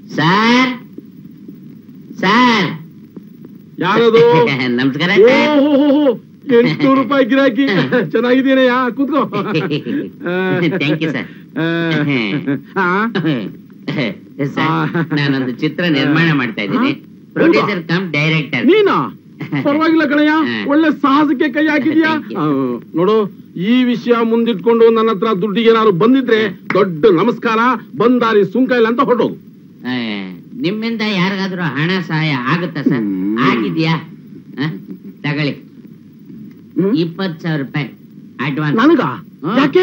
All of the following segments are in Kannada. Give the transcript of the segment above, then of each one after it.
ಸರ್ ಸರ್ ಯಾರದು ನಮಸ್ಕಾರ ಸರ್ ಎಂಟ್ನೂರು ರೂಪಾಯಿ ಗಿರಾಕಿ ಚೆನ್ನಾಗಿದ್ದೀನಯ್ಯ ಕೂತ್ಕೋ ಥ್ಯಾಂಕ್ ಯು ಸರ್ ಆ, ಸರ್ ನಾನೊಂದು ಚಿತ್ರ ನಿರ್ಮಾಣ ಮಾಡ್ತಾ ಇದ್ದೀನಿ ಪ್ರೊಡ್ಯೂಸರ್ ಕಮ್ ಡೈರೆಕ್ಟರ್ ನೀನಾ ಪರವಾಗಿಲ್ಲ ಕಣಯ್ಯ ಹಾ. ಒಳ್ಳೆ ಸಾಹಸಕ್ಕೆ ಕೈ ಹಾಕಿದ್ಯಾ Thank you. ಆ, ನೋಡು ಈ ವಿಷಯ ಮುಂದಿಟ್ಕೊಂಡು ನನ್ನ ಹತ್ರ ದುಡ್ಡಿಗೆ ಏನಾದ್ರು ಬಂದಿದ್ರೆ ದೊಡ್ಡ ನಮಸ್ಕಾರ ಬಂದಾರಿ ಸುಂಕ ಇಲ್ಲ ಅಂತ ಹೊರಟೋದು ನಿಮ್ಮಿಂದ ಯಾರಿಗಾದ್ರೂ ಹಣ ಸಹಾಯ ಆಗುತ್ತಾ ಸರ್ ಹ್ಮ್. ಆಗಿದ್ಯಾ ಹ? ತಗೊಳ್ಳಿ ಹ್ಮ್? ಇಪ್ಪತ್ ಸಾವಿರ ರೂಪಾಯಿ ಅಡ್ವಾನ್ಸ್ ನನಗ ಹಾ. ಯಾಕೆ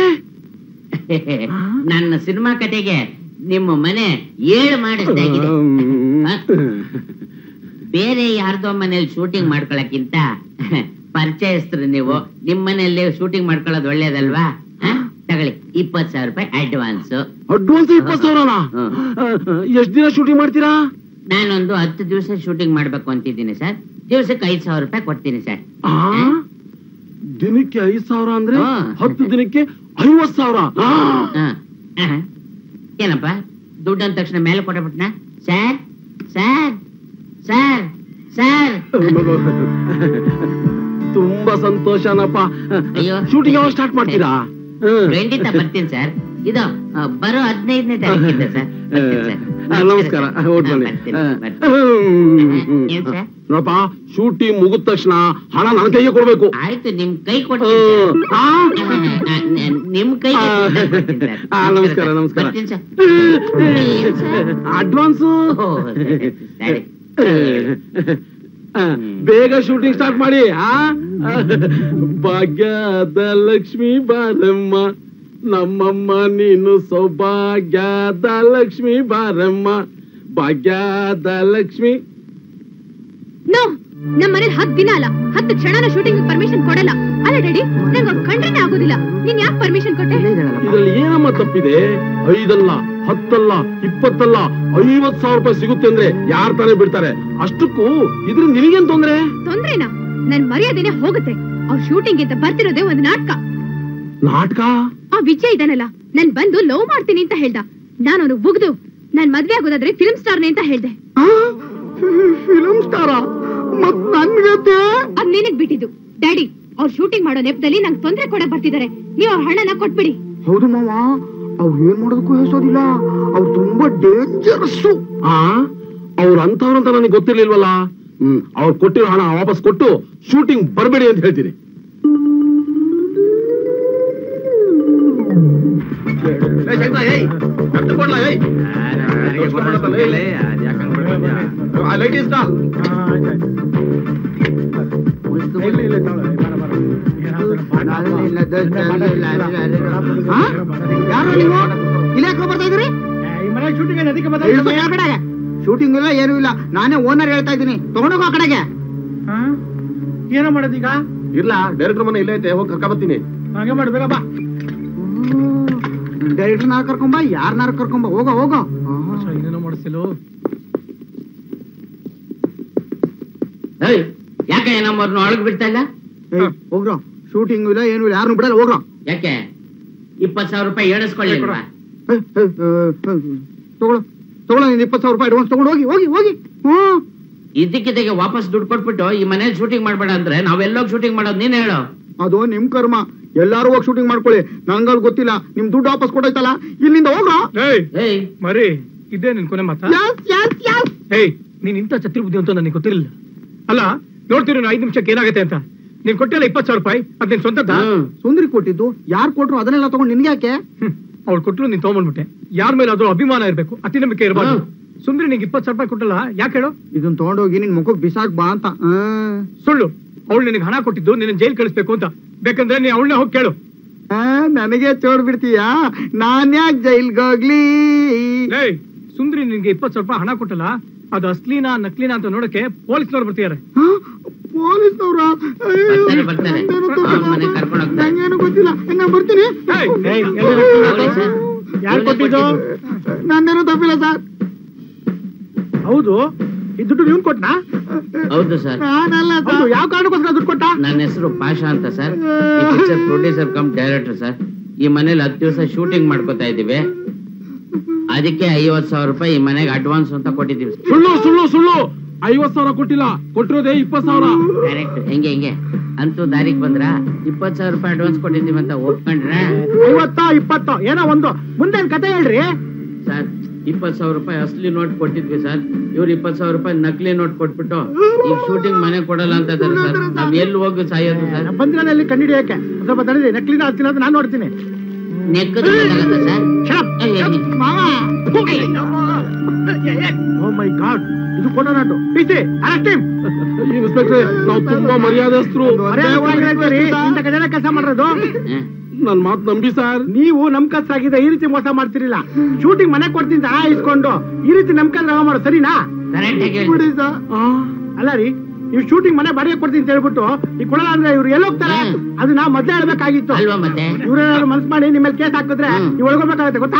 ನನ್ನ ಸಿನಿಮಾ ಕತೆಗೆ ನಿಮ್ಮ ಮನೆ ಏಳು ಮಾಡಿಸ್ದಾಗಿದೆ ಹ? ಬೇರೆ ಯಾರ್ದೋ ಮನೇಲಿ ಶೂಟಿಂಗ್ ಮಾಡ್ಕೊಳಕ್ಕಿಂತ ಪರಿಚಯಸ್ತರು ನೀವು ನಿಮ್ ಮನೆಯಲ್ಲಿ ಶೂಟಿಂಗ್ ಮಾಡ್ಕೊಳ್ಳೋದು ಒಳ್ಳೇದಲ್ವಾ ಹ? ತಗೊಳ್ಳಿ ಇಪ್ಪತ್ ಸಾವಿರ ರೂಪಾಯಿ ಅಡ್ವಾನ್ಸ್ ಅಡ್ವಾನ್ಸ್ ಇಪ್ಪತ್ತು ಸಾವಿರನಾ ಹ್ಮ್. ಎಷ್ಟ್ ದಿನ ಶೂಟಿಂಗ್ ಮಾಡ್ತೀರಾ ನಾನೊಂದು ಹತ್ತು ದಿವಸ ಶೂಟಿಂಗ್ ಮಾಡ್ಬೇಕು ಅಂತಿದ್ದೀನಿ ಸರ್ ದಿವಸಕ್ಕೆ ಐದ್ ಸಾವಿರ ರೂಪಾಯಿ ಕೊಡ್ತೀನಿ ಸರ್ ಆ? ದಿನಕ್ಕೆ ಐದ್ ಸಾವಿರ ಅಂದ್ರೆ ಹಾ. ಹತ್ತು ದಿನಕ್ಕೆ ಐವತ್ ಸಾವಿರ ಆ. ಹ. ಹ. ಏನಪ್ಪ ದುಡ್ಡು ಅಂದ ತಕ್ಷಣ ಮೇಲೆ ಕೊಟ್ಟಬಿಟ್ನ ಸರ್ ಸರ್ ಸರ್ ಸರ್ ತುಂಬಾ ಸಂತೋಷನಪ್ಪ ಅಯ್ಯೋ. ಶೂಟಿಂಗ್ ಯಾವಾಗ ಸ್ಟಾರ್ಟ್ ಮಾಡ್ತೀರಾ ಹ್ಮ್. ಖಂಡಿತ ಬರ್ತೀನಿ ಸರ್ ಇದು ಆ, ಬರೋ ಹದಿನೈದನೇ ತಾರೀಕಿಂದ ಸರ್ ಬರ್ತೀನಿ ಸರ್. ಆ, ನಮಸ್ಕಾರ ಸರ್. ಓಟ್ ಹಾ, ಬನ್ನಿ ಬರ್ತೀನಿ, ಆ, ಬರ್ತೀನಿ. ಹ್ಮ್. ಏನ್ ಸರ್? ನೋಡಪ್ಪ ಶೂಟಿಂಗ್ ಮುಗಿದ ತಕ್ಷಣ ಹಣ ನನ್ನ ಕೈಗೆ ಕೊಡ್ಬೇಕು ಆಯ್ತು ನಿಮ್ ಕೈ ಕೊಡ್ತೀನಿ ಸರ್. ಆ? ಆ, ನ- ನಿಮ್ ಕೈ ಆ, ಆ, ನಮಸ್ಕಾರ ನಮಸ್ಕಾರ ಬರ್ತೀನಿ ಸರ್ ಏನ್ ಸರ್? ಅಡ್ವಾನ್ಸ್ ಓ, ಸರಿ. ಬೇಗ ಶೂಟಿಂಗ್ ಸ್ಟಾರ್ಟ್ ಮಾಡಿ ಆ ಭಾಗ್ಯದ ಲಕ್ಷ್ಮಿ ಬಾರಮ್ಮ ನಮ್ಮಮ್ಮ ನೀನು ಸೌಭಾಗ್ಯದ ಲಕ್ಷ್ಮಿ ಬಾರಮ್ಮ ಭಾಗ್ಯದ ಲಕ್ಷ್ಮಿ ನೋ ನಮ್ ಮನೇಲಿ ಹತ್ ದಿನ ಅಲ್ಲ ಹತ್ತು ಕ್ಷಣನ ಶೂಟಿಂಗ್ ಪರ್ಮಿಷನ್ ಕೊಡಲ್ಲ ಅಲ್ಲ ಡ್ಯಾಡಿ ನಂಗೆ ಅವ್ರ್ ಕಂಡ್ರೇನೆ ಆಗೋದಿಲ್ಲ ನೀನ್ ಯಾಕೆ ಪರ್ಮಿಷನ್ ಕೊಟ್ಟೆ ಇದ್ರಲ್ಲಿ ಏನಮ್ಮ ತಪ್ಪಿದೆ ಐದಲ್ಲ ಹತ್ತಲ್ಲ ಇಪ್ಪತ್ತಲ್ಲ ಐವತ್ ಸಾವಿರ ರೂಪಾಯಿ ಸಿಗುತ್ತೆ ಅಂದ್ರೆ ಯಾರ್ ತಾನೇ ಬಿಡ್ತಾರೆ ಅಷ್ಟಕ್ಕೂ ಇದ್ರಿಂದ ನಿನಗೇನ್ ತೊಂದ್ರೆ ತೊಂದ್ರೆನಾ ನನ್ ಮರ್ಯಾದೆನೆ ಹೋಗುತ್ತೆ ಅವ್ರ ಶೂಟಿಂಗ್ ಅಂತ ಬರ್ತಿರೋದೇ ಒಂದ್ ನಾಟಕ ನಾಟಕ ಆ ವಿಜಯ್ ಇದಾನಲ್ಲ ನನ್ ಬಂದು ಲವ್ ಮಾಡ್ತೀನಿ ಅಂತ ಹೇಳ್ದ ನಾನು ಅವ್ನಿಗೆ ಬುಗ್ದು ನಾನ್ ಮದ್ವೆ ಆಗೋದಾದ್ರೆ ಫಿಲ್ಮ್ ಸ್ಟಾರ್ನೇ ಅಂತ ಹೇಳ್ದೆ ಫಿಲಂ ಸ್ಟಾರ ಮತ್ ನನ್ಗತ್ತೆ ಅದ್ ನಿನಗ್ ಬಿಟ್ಟಿದ್ದು ಡ್ಯಾಡಿ ಅವ್ರ ಶೂಟಿಂಗ್ ಮಾಡೋ ನೆಪದಲ್ಲಿ ನಂಗೆ ತೊಂದ್ರೆ ಕೊಡಕ್ ಬರ್ತಿದ್ದಾರೆ ನೀವು ಅವ್ರ ಹಣನ ಕೊಟ್ಬಿಡಿ ಹೌದು ಮಾವ ಅವ್ರು ಏನ್ ಮಾಡೋದಕ್ಕೂ ಹೆಸೋದಿಲ್ಲ ಅವ್ರು ತುಂಬಾ ಡೇಂಜರಸ್ಸು ಆ ಅವ್ರ ಅಂತವ್ರಂತ ನನಗೆ ಗೊತ್ತಿರ್ಲಿಲ್ವಲ್ಲ ಹ್ಮ್ ಅವ್ರು ಕೊಟ್ಟಿರೋ ಹಣ ವಾಪಸ್ ಕೊಟ್ಟು ಶೂಟಿಂಗ್ ಬರ್ಬೇಡಿ ಅಂತ ಹೇಳ್ತೀನಿ ಆ? ಯಾರು ನೀವು ಇಲ್ಲ ಯಾಕೆ ಬರ್ತಾ ಇದ್ರಿ ಶೂಟಿಂಗ್ ಇಲ್ಲ ಏನೂ ಇಲ್ಲ ನಾನೇ ಓನರ್ ಹೇಳ್ತಾ ಇದ್ದೀನಿ ತಗೊಂಡೋಗ ಆ ಕಡೆಗೆ ಏನೋ ಮಾಡೋದೀಗ ಇಲ್ಲ ಡೈರೆಕ್ಟರ್ ಮನೆ ಇಲ್ಲೇ ಐತೆ ಹೋಗಿ ಕರ್ಕ ಬರ್ತೀನಿ ಹಾಗೆ ಮಾಡ್ಬೇಕ ಬಾ ಡೈರೆಕ್ಟರ್ನಾರ ಕರ್ಕೊಂಬ ಯಾರನ್ನಾರು ಕರ್ಕೊಂಬ ಹೋಗೋ ಹೋಗೋ ಏನೇನೋ ಮಾಡಿಸ್ತಿಲ್ಲ ಏಯ್, ಯಾಕೆ ನಮ್ಮವ್ರನ್ನ ಒಳಗ್ ಬಿಡ್ತಾ ಇಲ್ಲ ಏಯ್, ಹೋಗ್ರೋ ಶೂಟಿಂಗ್ ಇಲ್ಲ ಏನು ಇಲ್ಲ ಯಾರನ್ನು ಬಿಡಲ್ಲ ಹೋಗ್ರೋ ಯಾಕೆ ಇಪ್ಪತ್ ಸಾವಿರ ರೂಪಾಯಿ ಏಳಿಸ್ಕೊಳ್ಳಿಲ್ವಾ ಏಯ್, ಏಯ್, ಏಯ್, ಏಯ್, ತಗೊಳ್ಳೋ ತಗೊಳ್ಳೋ ನೀನ್ ಇಪ್ಪತ್ತು ಸಾವಿರ ರೂಪಾಯಿ ಅಡ್ವಾನ್ಸ್ ತಗೊಂಡು ಹೋಗಿ ಹೋಗಿ ಹೋಗಿ ಹ್ಮ್ ಇದಕ್ಕಿದ್ದಾಗೆ ವಾಪಸ್ ದುಡ್ಡು ಕೊಟ್ಬಿಟ್ಟು ಈ ಮನೇಲಿ ಶೂಟಿಂಗ್ ಮಾಡ್ಬೇಡ ಅಂದ್ರೆ ನಾವೆಲ್ಲೋಗಿ ಶೂಟಿಂಗ್ ಮಾಡೋದು ನೀನ್ ಹೇಳು ಅದು ನಿಮ್ ಕರ್ಮ ಎಲ್ಲಾರು ಹೋಗಿ ಶೂಟಿಂಗ್ ಮಾಡ್ಕೊಳ್ಳಿ ನಂಗಲ್ಲಿ ಗೊತ್ತಿಲ್ಲ ನಿಮ್ ದುಡ್ಡು ವಾಪಸ್ ಕೊಟ್ಟೈತಲ್ಲ ಇಲ್ಲಿಂದ ಹೋಗ್ರೋ ಏಯ್ ಏಯ್ ಮರಿ ಇದೇ ನಿನ್ ಕೊನೆ ಮಾತಾ ಯಾಸ್ ಯಾಸ್ ಯಾಸ್ ಏಯ್ ನೀನ್ ಇಂಥ ಛತ್ರಿ ಬುದ್ಧಿ ಅಂತ ನನಗೆ ಗೊತ್ತಿರಲಿಲ್ಲ ಅಲ್ಲ ನೋಡ್ತೀರಿ ಐದು ನಿಮಿಷಕ್ಕೆ ಏನಾಗುತ್ತೆ ಅಂತ ನೀನ್ ಕೊಟ್ಟಿಲ್ಲ ಇಪ್ಪತ್ತು ಸಾವಿರ ರೂಪಾಯಿ ಅದ್ ನಿನ್ ಸ್ವಂತದ ಹ್ಮ್. ಸುಂದರಿ ಕೊಟ್ಟಿದ್ದು ಯಾರು ಕೊಟ್ರು ಅದನ್ನೆಲ್ಲ ತಗೊಂಡು ನಿನ್ಗೆ ಯಾಕೆ ಅವ್ಳು ಕೊಟ್ಟರು ನೀನ್ ತಗೊಂಡ್ಬಿಟ್ಟೆ ಯಾರ ಮೇಲೆ ಅದು ಅಭಿಮಾನ ಇರ್ಬೇಕು ಅತಿ ನಂಬಿಕೆ ಇರಬಾರ್ದು ಸುಂದ್ರಿ ನಿಂಗೆ ಇಪ್ಪತ್ತು ಸಾವಿರ ರೂಪಾಯಿ ಕೊಟ್ಟಲ್ಲ ಯಾಕೆ ಹೇಳು ಇದನ್ನ ತಗೊಂಡೋಗಿ ನಿನ್ ಮುಖಕ್ ಬಿಸಾಕ್ ಬಾ ಅಂತ ಹ್ಮ್. ಸುಳ್ಳು ಅವಳು ನಿನಗೆ ಹಣ ಕೊಟ್ಟಿದ್ದು ನಿನ್ನ ಜೈಲ್ ಕಳಿಸ್ಬೇಕು ಅಂತ ಬೇಕಂದ್ರೆ ನೀ ಅವಳನ್ನ ಹೋಗಿ ಕೇಳು ಆ, ನನಗೆ ಚೋಡ್ ಬಿಡ್ತೀಯಾ ನಾನ್ ಯಾಕೆ ಜೈಲ್ಗೆ ಹೋಗ್ಲಿ ಏಯ್ ಸುಂದ್ರಿ ನಿನ್ಗೆ ಇಪ್ಪತ್ತು ಸಾವಿರ ರೂಪಾಯಿ ಹಣ ಕೊಟ್ಟಲ್ಲ ಅದು ಅಸ್ಲಿನಾ ನಕ್ಲಿನಾ ಅಂತ ನೋಡಕ್ಕೆ ಪೊಲೀಸ್ನವ್ರು ಬರ್ತಿದ್ದಾರೆ ಪೊಲೀಸ್ನವ್ರ ಬರ್ತಾರೆ, ಬರ್ತಾರೆ. ಅವ್ರ ಮನೆಗ್ ಕರ್ಕೊಂಡ್ ಹೋಗ್ತಾರೆ. ನಂಗೇನು ಗೊತ್ತಿಲ್ಲ ನಾ ಬರ್ತೀನಿ ಏಯ್, ಏಯ್, ಹೌದು ಸರ್. ಯಾರ್ ಕೊಟ್ಟಿದ್ದು? ನಂದೇನು ತಪ್ಪಿಲ್ಲ ಸರ್ ಹೌದು ಈ ದುಡ್ಡು ನೀವ್ ಕೊಟ್ನಾ ಹೌದು ಸರ್ ನಾನಲ್ಲ ಹೌದು ಸರ್ ಯಾವ ಕಾರಣಕ್ಕೋಸ್ಕರ ದುಡ್ಡು ಕೊಟ್ಟ ನನ್ನ ಹೆಸರು ಪಾಷಾ ಅಂತ ಸರ್ ಈ picture producer cum director sir ಈ ಮನೇಲಿ ಹತ್ತು ದಿವಸ ಶೂಟಿಂಗ್ ಮಾಡ್ಕೋತಾ ಇದೀವಿ ಅದಕ್ಕೆ ಐವತ್ ಸಾವಿರ ರೂಪಾಯಿ ಈ ಮನೆಗೆ ಅಡ್ವಾನ್ಸ್ ಅಂತ ಕೊಟ್ಟಿದ್ದೀವಿ ಸುಳ್ಳು ಸುಳ್ಳು ಸುಳ್ಳು ಐವತ್ ಸಾವಿರ ಕೊಟ್ಟಿಲ್ಲ ಕೊಟ್ಟಿರೋದೇ ಇಪ್ಪತ್ ಸಾವಿರ ಕರೆಕ್ಟ್ ಹೆಂಗೆ ಹೆಂಗೆ ಅಂತೂ ದಾರಿಗೆ ಬಂದ್ರ ಇಪ್ಪತ್ ಸಾವಿರ ರೂಪಾಯಿ ಅಡ್ವಾನ್ಸ್ ಕೊಟ್ಟಿದ್ದೀವಿ ಅಂತ ಒಪ್ಕೊಂಡ್ರ ಐವತ್ತೋ ಇಪ್ಪತ್ತೋ ಏನೋ ಒಂದು ಮುಂದೆ ಕತೆ ಹೇಳ್ರಿ ಸರ್ ಇಪ್ಪತ್ ಸಾವಿರ ರೂಪಾಯಿ ಅಸ್ಲಿ ನೋಟ್ ಕೊಟ್ಟಿದ್ವಿ ಸರ್ ಇವ್ರು ಇಪ್ಪತ್ ಸಾವಿರ ರೂಪಾಯಿ ನಕಲಿ ನೋಟ್ ಕೊಟ್ಬಿಟ್ಟು ಈಗ ಶೂಟಿಂಗ್ ಮನೆ ಕೊಡಲ್ಲ ಅಂತ ಇದಾರೆ ಸರ್ ನಾವ್ ಎಲ್ಲಿ ಹೋಗಿ ಸಾಯೋದು ಸರ್ ಬಂದಿರೋದಲ್ಲಿ ಕಂಡಿಡಿಯಕ್ಕೆ ಸ್ವಲ್ಪ ತಡೆದಿ ನಕ್ಲಿನ ಹಚ್ಚಿನ ನಾನು ನೋಡ್ತೀನಿ ನೆಕ್ಕದ ಸರ್ Shut up. ಏ, ಏ, ಏ. ಓ ಮೈ ಗಾಡ್ ಇದು ಕೊಡೋ ನಾಟು ಪಿಸಿ ಅರೆಸ್ಟ್ ಹಿಮ್ ಇನ್ಸ್ಪೆಕ್ಟ್ರೆ ನಾವು ತುಂಬಾ ಮರ್ಯಾದಸ್ಥರು ಇಂಥ ಕಡೆ ಕೆಲಸ ಮಾಡಿರೋದು ಹ. ನನ್ ಮಾತ್ ನಂಬಿ ಸರ್ ನೀವು ನಮ್ ಕಸಾಗಿದೆ ಈ ರೀತಿ ಮೋಸ ಮಾಡ್ತಿರಿಲ್ಲ ಶೂಟಿಂಗ್ ಮನೆ ಕೊಡ್ತೀನಿ ಅಂತ ಹಣ ಇಸ್ಕೊಂಡು ಈ ರೀತಿ ನಮ್ ಕಲ್ ಮಾಡೋ ಸರಿನಾ ಕರೆಕ್ಟ್ ಆಗಿ ಹೇಳಿ. ಬಿಡಿ ಸರ್ ಅಲ್ಲ ರೀ ನೀವು ಶೂಟಿಂಗ್ ಮನೆ ಬಾಡಿಗೆ ಕೊಡ್ತೀನಿ ಅಂತ ಹೇಳ್ಬಿಟ್ಟು ಈ ಕೊಡಲ್ಲ ಅಂದ್ರೆ ಇವ್ರು ಎಲ್ಲಿ ಹೋಗ್ತಾರೆ ಹ್ಮ್. ಅದನ್ನ ಮೊದ್ಲೇ ಹೇಳ್ಬೇಕಾಗಿತ್ತು ಅಲ್ವಾ ಮತ್ತೆ ಇವ್ರೇನಾದ್ರು ಮನ್ಸ್ ಮಾಡಿ ನಿಮ್ಮ ಮೇಲೆ ಕೇಸ್ ಹಾಕಿದ್ರೆ ಹ್ಮ್. ನೀವು ಒಳಗೋಗ್ಬೇಕಾಗತ್ತೆ ಗೊತ್ತಾ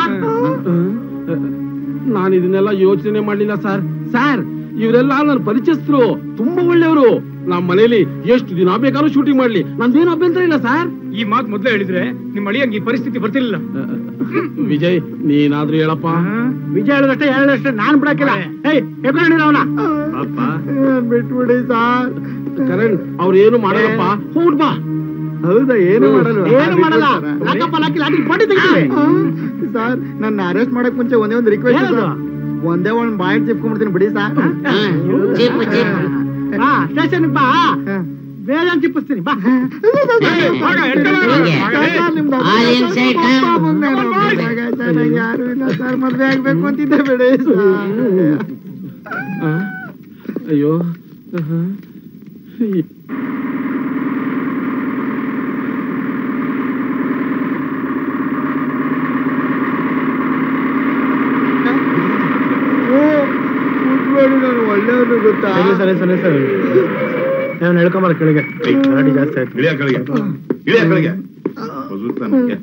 ನಾನು ಇದನ್ನೆಲ್ಲ ಯೋಚನೆ ಮಾಡ್ಲಿಲ್ಲ ಸರ್ ಸರ್ ಇವರೆಲ್ಲ ನನ್ನ ಪರಿಚಯಸ್ಥರು ತುಂಬಾ ಒಳ್ಳೆಯವರು ನಮ್ಮ ಮನೇಲಿ ಎಷ್ಟು ದಿನ ಬೇಕಾದ್ರೂ ಶೂಟಿಂಗ್ ಮಾಡ್ಲಿ ನಂದೇನು ಅಭ್ಯಂತರ ಇಲ್ಲ ಸರ್ ಈ ಮಾತು ಮೊದ್ಲೇ ಹೇಳಿದ್ರೆ ನಿಮ್ಮ ಅಳಿಯಂಗೆ ಈ ಪರಿಸ್ಥಿತಿ ಬರ್ತಿರ್ಲಿಲ್ಲ ವಿಜಯ್ ನೀನಾದ್ರೂ ಹೇಳಪ್ಪ ವಿಜಯ ಹೇಳಿದಷ್ಟೇ ಹೇಳಿದಷ್ಟೇ ನಾನ್ ಬಿಡಕ್ಕಿಲ್ಲ ಏಯ್ ಎಬ್ಬಿಕೊಂಡಿರ ಅವನ ಬಿಟ್ಬಿಡಿ ಸರ್ ಕರಣ್ ಅವ್ರು ಏನು ಮಾಡಲ್ಲಪ್ಪ ಹೋಗ್ಬಿಟ್ ಬಾ ಹೌದಾ ಏನು ಮಾಡಲ್ಲ ಏನು ಮಾಡಲ್ಲ ಲಾಕಪ್ಪ ಲಾಕಿ ಲಾಟಿ ಬಾಡಿ ತೆಗಿತೀವಿ ಸರ್ ನನ್ನ ಅರೆಸ್ಟ್ ಮಾಡಕ್ ಮುಂಚೆ ಒಂದೇ ಒಂದು ರಿಕ್ವೆಸ್ಟ್ ಏನದು? ಒಂದೇ ಒಂದ್ ಬಾಯಿ ಚಿಪ್ಕೊಂಡ್ಬಿಡ್ತೀನಿ ಬಿಡಿ ಸರ್ ಹ. ಚೀಪು ಚೀಪು ಹಾ ಸ್ಟೇಷನ್ ಬಾ ಬೇಗ ಚಿಪ್ಪಿಸ್ತೀನಿ ಬಾ ಹಿಂಗೆ. All inside, huh? ಯಾರು ಇಲ್ಲ ಸರ್ ಮದ್ವೆ ಆಗ್ಬೇಕು ಅಂತಿದ್ದೆ ಬಿಡಿ ಸರ್ ಆ? ಅಯ್ಯೋ ಆಹಾ. ಓ, ಕೂತ್ಕೊಳ್ಳಿ, ನಾನು ಒಳ್ಳೆಯವನು ಗೊತ್ತಾ ಸರಿ ಸರಿ ಸರಿ ನಾನು ಹೇಳ್ಕೊಂಬರ ಕೆಳಗೆ ಗಾಡಿ ಜಾಸ್ತಿ ಆಯ್ತು ಇಳಿಯ ಕೆಳಗೆ ಇಳಿಯ ಕೆಳಗೆ ಬಸುತ್ತಾನೆ.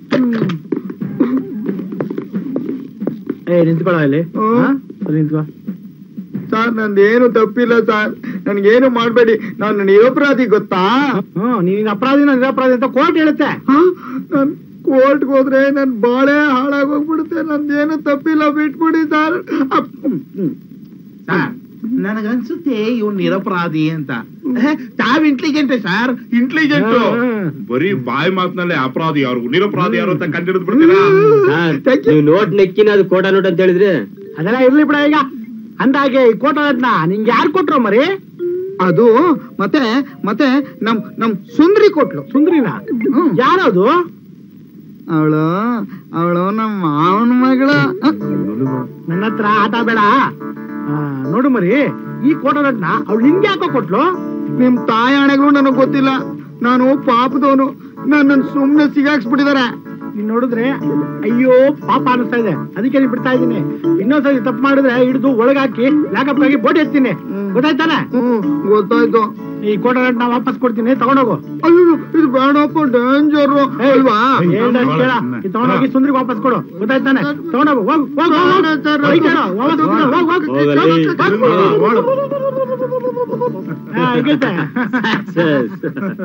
ಏ ನಿಂತ್ಕೊಳ್ಳ ಇಲ್ಲಿ ಹ್ಮ್. ಹಾ? ಸರಿ ನಿಂತ್ಕೋ ಸರ್ ನಂದೇನು ತಪ್ಪಿಲ್ಲ ಸರ್ ನನ್ಗೇನು ಮಾಡ್ಬೇಡಿ ನಾನು ನಿರಪರಾಧಿ ಗೊತ್ತಾ ಹ್ಮ್ ನೀನ್ ಅಪರಾಧಿ ನಾನು ನಿರಪರಾಧಿ ಅಂತ ಕೋರ್ಟ್ ಹೇಳುತ್ತೆ ಹ? ನಾನ್ ಕೋರ್ಟ್ಗೆ ಹೋದ್ರೆ ನನ್ ಬಾಳೆ ಹಾಳಾಗೋಗ್ಬಿಡುತ್ತೆ ನಂದೇನು ತಪ್ಪಿಲ್ಲ ಬಿಟ್ಬಿಡಿ ಸರ್ ಅಪ್- ಸರ್ ನನಗನ್ಸುತ್ತೆ ಇವ್ನು ನಿರಪರಾಧಿ ಅಂತ ತಾವ್ ಇಂಟೆಲಿಜೆಂಟ್ ಸರ್ ಇಂಟೆಲಿಜೆಂಟ್ ಹ್ಮ್. ಬರೀ ಬಾಯಿ ಮಾತಿನಲ್ಲೇ ಅಪರಾಧಿ ಯಾರು ನಿರಪರಾಧಿ ಯಾರು ಅಂತ ಕಂಡಿಡಿದ್ ಬಿಡ್ತೀರಾ Thank you. ನೀವು ನೋಟ್ ನೆಕ್ಕಿನ ಅದು ಕೋಟ ನೋಟ್ ಅಂತ ಹೇಳಿದ್ರೆ ಅದೆಲ್ಲ ಇರ್ಲಿ ಬಿಡ ಈಗ ಅಂದಾಗೆ ಈ ಕೋಟ ನಿಂಗೆ ಯಾರು ಕೊಟ್ರು ಮರಿ ಅದು ಮತ್ತೆ ಮತ್ತೆ ನಮ್ ನಮ್ ಸುಂದ್ರಿ ಕೊಟ್ಲು ಸುಂದ್ರಿನ ಹ್ಮ್. ಯಾರದು ಅವಳು ಅವಳು ನಮ್ಮ ಮಾವನ ಮಗಳು ನನ್ನ ಹತ್ರ ಆಟ ಬೇಡ ಆ, ನೋಡು ಮರಿ ಈ ಕೋಟ ರತ್ನ ಅವಳು ನಿಂಗೆ ಯಾಕೋ ಕೊಟ್ಲು ನಿಮ್ ತಾಯಿ ಹಣೆಗಳು ನನಗ್ ಗೊತ್ತಿಲ್ಲ ನಾನು ಪಾಪದವನು ನನ್ನ ಸುಮ್ನೆ ಸಿಗಾಕ್ಸ್ಬಿಟ್ಟಿದಾರೆ ನೀನ್ ನೋಡಿದ್ರೆ ಅಯ್ಯೋ ಪಾಪ ಅನಿಸ್ತಾ ಇದೆ ಅದಕ್ಕೆ ನೀನ್ ಬಿಡ್ತಾ ಇದ್ದೀನಿ ಇನ್ನೊಂದ್ಸರಿ ತಪ್ಪು ಮಾಡಿದ್ರೆ ಹಿಡಿದು ಒಳಗಾಕಿ ಲಾಕಪ್ ಆಗಿ ಬೋಟಿ ಎತ್ತೀನಿ ಗೊತ್ತಾಯ್ತಾನೆ ಹ್ಮ್ ಗೊತ್ತಾಯ್ತು ಈ ಕೋಟ ರತ್ನ ವಾಪಸ್ ಕೊಡ್ತೀನಿ ತಗೊಂಡೋಗು ಅಯ್ಯೋ ಇದು ಬೇಡಪ್ಪ ಡೇಂಜರ್ ಅಲ್ವಾ ಹೇಳ್ದಷ್ಟ್ ಕೇಳ. ಇದು ತಗೊಂಡೋಗಿ ಸುಂದ್ರಿಗೆ ವಾಪಸ್ ಕೊಡು ಗೊತ್ತಾಯ್ತಾನೆ ತಗೊಂಡೋಗು ಹೋಗು ಹೋಗು ಹೋಗು ಸರ್, ಹೋಗು ವಾಪಸ್ ಕೊಡು, ಹೋಗು ಹೋಗು ಹೋಗಲಿ. ಹೋಗು. ಹಾ, ಹೀಗಿರುತ್ತೆ. ಸರ್